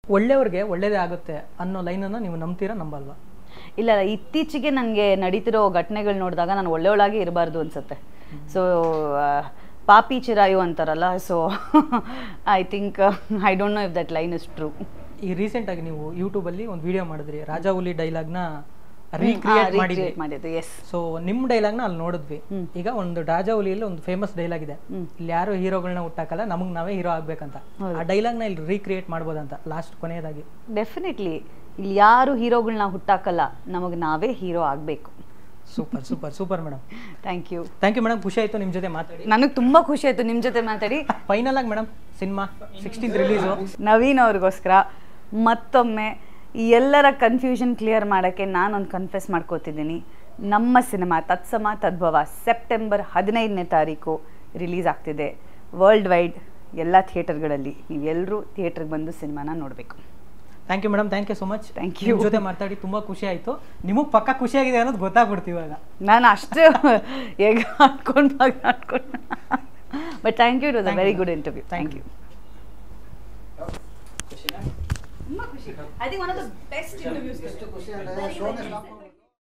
ಒಳ್ಳೆಯವ್ರಿಗೆ ಒಳ್ಳೇದೇ ಆಗುತ್ತೆ ಅನ್ನೋ ಲೈನನ್ನು ನೀವು ನಂಬ್ತೀರಾ ನಂಬಲ್ವಾ ಇಲ್ಲ ಇತ್ತೀಚೆಗೆ ನನಗೆ ನಡೀತಿರೋ ಘಟನೆಗಳು ನೋಡಿದಾಗ ನಾನು ಒಳ್ಳೆಯವಳಾಗಿ ಇರಬಾರ್ದು ಅನ್ಸುತ್ತೆ ಸೊ ಪಾಪಿ ಚಿರಾಯು ಅಂತಾರಲ್ಲ so I think I don't know if that line is true ಈ ರೀಸೆಂಟಾಗಿ ನೀವು ಯೂಟ್ಯೂಬಲ್ಲಿ ಒಂದು ವಿಡಿಯೋ ಮಾಡಿದ್ರಿ ರಾಜಾ ಹುಲಿ ಡೈಲಾಗ್ನ ರೀಕ್ರಿಯೇಟ್ ಮಾಡಿದ್ರಿ ಮಾಡಿದ್ದು ಎಸ್ ಸೊ ನಿಮ್ಮ ಡೈಲಾಗ್ನ ಅಲ್ಲಿ ನೋಡಿದ್ವಿ ಈಗ ಒಂದು ರಾಜಾ ಹುಲಿಯಲ್ಲಿ ಒಂದು ಫೇಮಸ್ ಡೈಲಾಗ್ ಇದೆ ಇಲ್ಲಿ ಯಾರು ಹೀರೋಗಳನ್ನ ಹುಟ್ಟಾಕಲ್ಲ ನಮಗೆ ನಾವೇ ಹೀರೋ ಆಗ್ಬೇಕಂತ ಆ ಡೈಲಾಗ್ನ ಇಲ್ಲಿ ರೀಕ್ರಿಯೇಟ್ ಮಾಡ್ಬೋದಂತ ಲಾಸ್ಟ್ ಕೊನೆಯದಾಗಿ ಡೆಫಿನೆಟ್ಲಿ ಇಲ್ಲಿ ಯಾರು ಹೀರೋಗಳನ್ನ ಹುಟ್ಟಾಕಲ್ಲ ನಮಗೆ ನಾವೇ ಹೀರೋ ಆಗಬೇಕು super super super madam thank you thank you madam ಖುಷಿ ಆಯ್ತು ನಿಮ್ಮ ಜೊತೆ ಮಾತಾಡಿ ನನಗೆ ತುಂಬ ಖುಷಿ ಆಯಿತು ನಿಮ್ಮ ಜೊತೆ ಮಾತಾಡಿ ಫೈನಲ್ ಆಗಿ madam cinema sixteenth release Naveen ಅವ್ರಿಗೋಸ್ಕರ ಮತ್ತೊಮ್ಮೆ ಈ ಎಲ್ಲರ ಕನ್ಫ್ಯೂಷನ್ ಕ್ಲಿಯರ್ ಮಾಡೋಕ್ಕೆ ನಾನೊಂದು ಕನ್ಫೆಸ್ ಮಾಡ್ಕೋತಿದ್ದೀನಿ ನಮ್ಮ ಸಿನಿಮಾ ತತ್ಸಮ ತದ್ಭವ ಸೆಪ್ಟೆಂಬರ್ ಹದಿನೈದನೇ ತಾರೀಕು ರಿಲೀಸ್ ಆಗ್ತಿದೆ ವರ್ಲ್ಡ್ ವೈಡ್ ಎಲ್ಲ ಥಿಯೇಟರ್ಗಳಲ್ಲಿ ನೀವೆಲ್ಲರೂ ಥಿಯೇಟ್ರಿಗೆ ಬಂದು ಸಿನಿಮಾನ ನೋಡಬೇಕು thank you madam thank you so much Thank ನಿಮ್ಮ ಜೊತೆ ಮಾತಾಡಿ ತುಂಬಾ ಖುಷಿ ಆಯ್ತು ನಿಮಗೆ ಪಕ್ಕ ಖುಷಿಯಾಗಿದೆ ಅನ್ನೋದು ಗೊತ್ತಾಗ್ಬಿಡ್ತು ಇವಾಗ ನಾನು ಅಷ್ಟು ಹೇಗ ಆಡ್ಕೊಂಡು ಆಡ್ಕೊಂಡು but thank you it was a very good interview thank you ಖುಷಿ ಅಂದ್ರೆ ಶೋನೇ ಸ್ಟಾಪ್